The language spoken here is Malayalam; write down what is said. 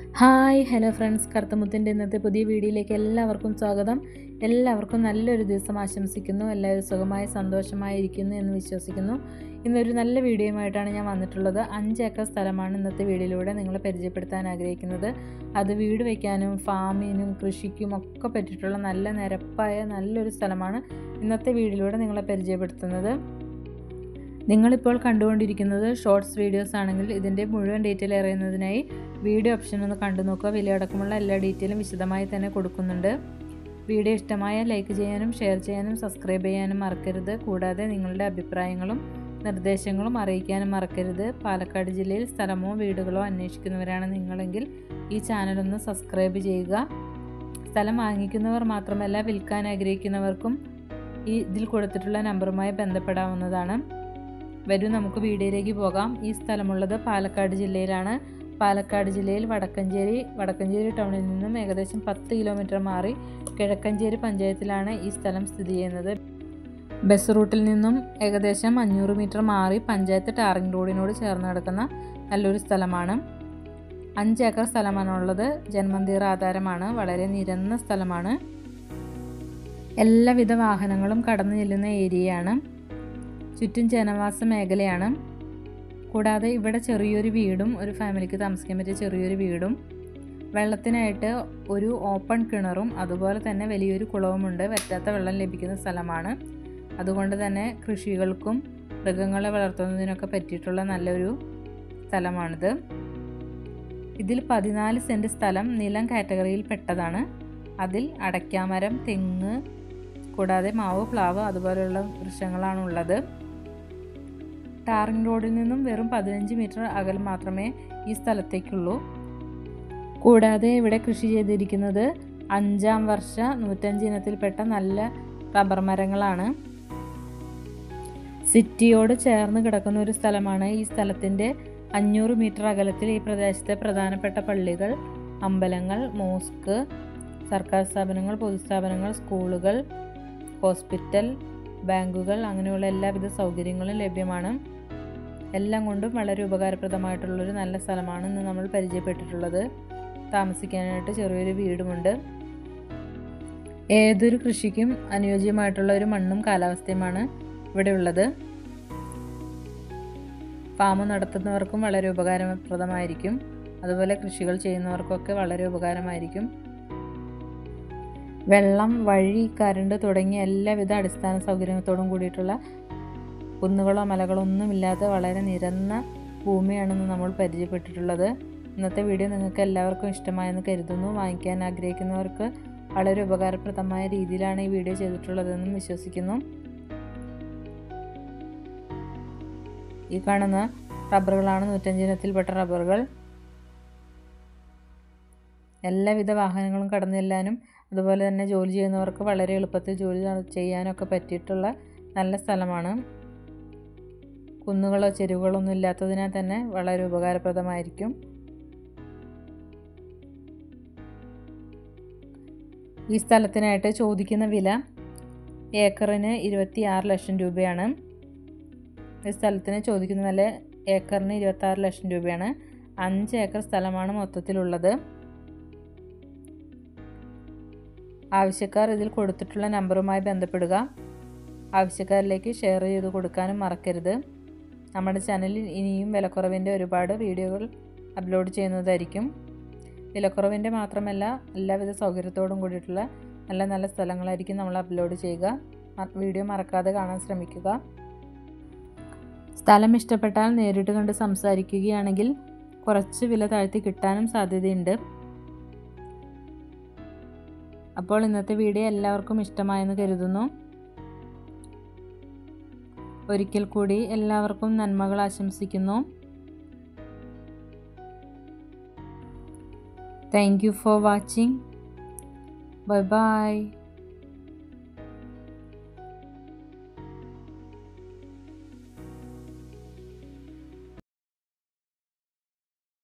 ഹായ് ഹലോ ഫ്രണ്ട്സ് കറുത്തമുത്തിൻ്റെ ഇന്നത്തെ പുതിയ വീഡിയോയിലേക്ക് എല്ലാവർക്കും സ്വാഗതം എല്ലാവർക്കും നല്ലൊരു ദിവസം ആശംസിക്കുന്നു എല്ലാവരും സുഖമായി സന്തോഷമായിരിക്കുന്നു എന്ന് വിശ്വസിക്കുന്നു ഇന്നൊരു നല്ല വീഡിയോയുമായിട്ടാണ് ഞാൻ വന്നിട്ടുള്ളത് അഞ്ച് ഏക്കർ സ്ഥലമാണ് ഇന്നത്തെ വീഡിയോയിലൂടെ നിങ്ങളെ പരിചയപ്പെടുത്താൻ ആഗ്രഹിക്കുന്നത് അത് വീട് വയ്ക്കാനും ഫാമിനും കൃഷിക്കും ഒക്കെ പറ്റിയിട്ടുള്ള നല്ല നിരപ്പായ നല്ലൊരു സ്ഥലമാണ് ഇന്നത്തെ വീഡിയോയിലൂടെ നിങ്ങളെ പരിചയപ്പെടുത്തുന്നത് നിങ്ങളിപ്പോൾ കണ്ടുകൊണ്ടിരിക്കുന്നത് ഷോർട്സ് വീഡിയോസ് ആണെങ്കിൽ ഇതിൻ്റെ മുഴുവൻ ഡീറ്റെയിൽ അറിയുന്നതിനായി വീഡിയോ ഓപ്ഷൻ ഒന്ന് കണ്ടു നോക്കുക വിലയടക്കമുള്ള എല്ലാ ഡീറ്റെയിലും വിശദമായി തന്നെ കൊടുക്കുന്നുണ്ട് വീഡിയോ ഇഷ്ടമായ ലൈക്ക് ചെയ്യാനും ഷെയർ ചെയ്യാനും സബ്സ്ക്രൈബ് ചെയ്യാനും മറക്കരുത് കൂടാതെ നിങ്ങളുടെ അഭിപ്രായങ്ങളും നിർദ്ദേശങ്ങളും അറിയിക്കാനും മറക്കരുത് പാലക്കാട് ജില്ലയിൽ സ്ഥലമോ വീടുകളോ അന്വേഷിക്കുന്നവരാണ് നിങ്ങളെങ്കിൽ ഈ ചാനലൊന്ന് സബ്സ്ക്രൈബ് ചെയ്യുക സ്ഥലം വാങ്ങിക്കുന്നവർ മാത്രമല്ല വിൽക്കാൻ ആഗ്രഹിക്കുന്നവർക്കും ഈ ഇതിൽ കൊടുത്തിട്ടുള്ള നമ്പറുമായി ബന്ധപ്പെടാവുന്നതാണ് വരൂ നമുക്ക് വീഡിയോയിലേക്ക് പോകാം ഈ സ്ഥലമുള്ളത് പാലക്കാട് ജില്ലയിലാണ് പാലക്കാട് ജില്ലയിൽ വടക്കഞ്ചേരി വടക്കഞ്ചേരി ടൗണിൽ നിന്നും ഏകദേശം പത്ത് കിലോമീറ്റർ മാറി കിഴക്കഞ്ചേരി പഞ്ചായത്തിലാണ് ഈ സ്ഥലം സ്ഥിതി ചെയ്യുന്നത് ബസ് റൂട്ടിൽ നിന്നും ഏകദേശം അഞ്ഞൂറ് മീറ്റർ മാറി പഞ്ചായത്ത് ടാറിംഗ് റോഡിനോട് ചേർന്ന് കിടക്കുന്ന നല്ലൊരു സ്ഥലമാണ് അഞ്ച് ഏക്കർ സ്ഥലമാണുള്ളത് ജന്മന്തീർ ആധാരമാണ് വളരെ നിരന്ന സ്ഥലമാണ് എല്ലാവിധ വാഹനങ്ങളും കടന്നു ചെല്ലുന്ന ഏരിയയാണ് ചുറ്റും ജനവാസ മേഖലയാണ് കൂടാതെ ഇവിടെ ചെറിയൊരു വീടും ഒരു ഫാമിലിക്ക് താമസിക്കാൻ പറ്റിയ ചെറിയൊരു വീടും വെള്ളത്തിനായിട്ട് ഒരു ഓപ്പൺ കിണറും അതുപോലെ തന്നെ വലിയൊരു കുളവുമുണ്ട് വറ്റാത്ത വെള്ളം ലഭിക്കുന്ന സ്ഥലമാണ് അതുകൊണ്ട് തന്നെ കൃഷികൾക്കും മൃഗങ്ങളെ വളർത്തുന്നതിനൊക്കെ പറ്റിയിട്ടുള്ള നല്ലൊരു സ്ഥലമാണിത് ഇതിൽ പതിനാല് സെൻറ്റ് സ്ഥലം നിലം കാറ്റഗറിയിൽ പെട്ടതാണ് അതിൽ അടയ്ക്കാമരം തെങ്ങ് കൂടാതെ മാവ് പ്ലാവ് അതുപോലെയുള്ള വൃക്ഷങ്ങളാണ് ഉള്ളത് ടാറിംഗ് റോഡിൽ നിന്നും വെറും പതിനഞ്ച് മീറ്റർ അകലം മാത്രമേ ഈ സ്ഥലത്തേക്കുള്ളൂ കൂടാതെ ഇവിടെ കൃഷി ചെയ്തിരിക്കുന്നത് അഞ്ചാം വർഷ നൂറ്റഞ്ച് ഇനത്തിൽപ്പെട്ട നല്ല റബ്ബർ മരങ്ങളാണ് സിറ്റിയോട് ചേർന്ന് കിടക്കുന്ന ഒരു സ്ഥലമാണ് ഈ സ്ഥലത്തിൻ്റെ അഞ്ഞൂറ് മീറ്റർ അകലത്തിൽ ഈ പ്രദേശത്തെ പ്രധാനപ്പെട്ട പള്ളികൾ അമ്പലങ്ങൾ മോസ്ക് സർക്കാർ സ്ഥാപനങ്ങൾ പൊതുസ്ഥാപനങ്ങൾ സ്കൂളുകൾ ഹോസ്പിറ്റൽ ബാങ്കുകൾ അങ്ങനെയുള്ള എല്ലാവിധ സൗകര്യങ്ങളും ലഭ്യമാണ് എല്ലാം കൊണ്ടും വളരെ ഉപകാരപ്രദമായിട്ടുള്ളൊരു നല്ല സ്ഥലമാണ് ഇന്ന് നമ്മൾ പരിചയപ്പെട്ടിട്ടുള്ളത് താമസിക്കാനായിട്ട് ചെറിയൊരു വീടുമുണ്ട് ഏതൊരു കൃഷിക്കും അനുയോജ്യമായിട്ടുള്ള ഒരു മണ്ണും കാലാവസ്ഥയുമാണ് ഇവിടെ ഉള്ളത് ഫാം നടത്തുന്നവർക്കും വളരെ ഉപകാരപ്രദമായിരിക്കും അതുപോലെ കൃഷികൾ ചെയ്യുന്നവർക്കൊക്കെ വളരെ ഉപകാരമായിരിക്കും വെള്ളം വഴി കരണ്ട് തുടങ്ങിയ എല്ലാവിധ അടിസ്ഥാന സൗകര്യത്തോടും കൂടിയിട്ടുള്ള കുന്നുകളോ മലകളോ ഒന്നുമില്ലാത്ത വളരെ നിരന്ന ഭൂമിയാണെന്ന് നമ്മൾ പരിചയപ്പെട്ടിട്ടുള്ളത് ഇന്നത്തെ വീഡിയോ നിങ്ങൾക്ക് എല്ലാവർക്കും ഇഷ്ടമായെന്ന് കരുതുന്നു വാങ്ങിക്കാൻ ആഗ്രഹിക്കുന്നവർക്ക് വളരെ ഉപകാരപ്രദമായ രീതിയിലാണ് ഈ വീഡിയോ ചെയ്തിട്ടുള്ളതെന്നും വിശ്വസിക്കുന്നു ഈ കാണുന്ന റബ്ബറുകളാണ് നൂറ്റഞ്ചിനത്തിൽപ്പെട്ട റബ്ബറുകൾ എല്ലാവിധ വാഹനങ്ങളും കടന്നു ചെല്ലാനും അതുപോലെ തന്നെ ജോലി ചെയ്യുന്നവർക്ക് വളരെ എളുപ്പത്തിൽ ജോലി ചെയ്യാനൊക്കെ പറ്റിയിട്ടുള്ള നല്ല സ്ഥലമാണ് കുന്നുകളോ ചെരുവുകളോ ഒന്നും ഇല്ലാത്തതിനാൽ തന്നെ വളരെ ഉപകാരപ്രദമായിരിക്കും ഈ സ്ഥലത്തിനായിട്ട് ചോദിക്കുന്ന വില ഏക്കറിന് ഇരുപത്തി ആറ് ലക്ഷം രൂപയാണ് ഈ സ്ഥലത്തിന് ചോദിക്കുന്ന വില ഏക്കറിന് ഇരുപത്തി ആറ് ലക്ഷം രൂപയാണ് അഞ്ച് ഏക്കർ സ്ഥലമാണ് മൊത്തത്തിലുള്ളത് ആവശ്യക്കാർ ഇതിൽ കൊടുത്തിട്ടുള്ള നമ്പറുമായി ബന്ധപ്പെടുക ആവശ്യക്കാരിലേക്ക് ഷെയർ ചെയ്ത് കൊടുക്കാനും മറക്കരുത് നമ്മുടെ ചാനലിൽ ഇനിയും വിലക്കുറവിൻ്റെ ഒരുപാട് വീഡിയോകൾ അപ്ലോഡ് ചെയ്യുന്നതായിരിക്കും വിലക്കുറവിൻ്റെ മാത്രമല്ല എല്ലാവിധ സൗകര്യത്തോടും കൂടിയിട്ടുള്ള നല്ല നല്ല സ്ഥലങ്ങളായിരിക്കും നമ്മൾ അപ്ലോഡ് ചെയ്യുക വീഡിയോ മറക്കാതെ കാണാൻ ശ്രമിക്കുക സ്ഥലം ഇഷ്ടപ്പെട്ടാൽ നേരിട്ട് കണ്ട് സംസാരിക്കുകയാണെങ്കിൽ കുറച്ച് വില താഴ്ത്തി കിട്ടാനും സാധ്യതയുണ്ട് അപ്പോൾ ഇന്നത്തെ വീഡിയോ എല്ലാവർക്കും ഇഷ്ടമായെന്ന് കരുതുന്നു ഒരിക്കൽ കൂടി എല്ലാവർക്കും നന്മകൾ ആശംസിക്കുന്നു thank you for watching bye by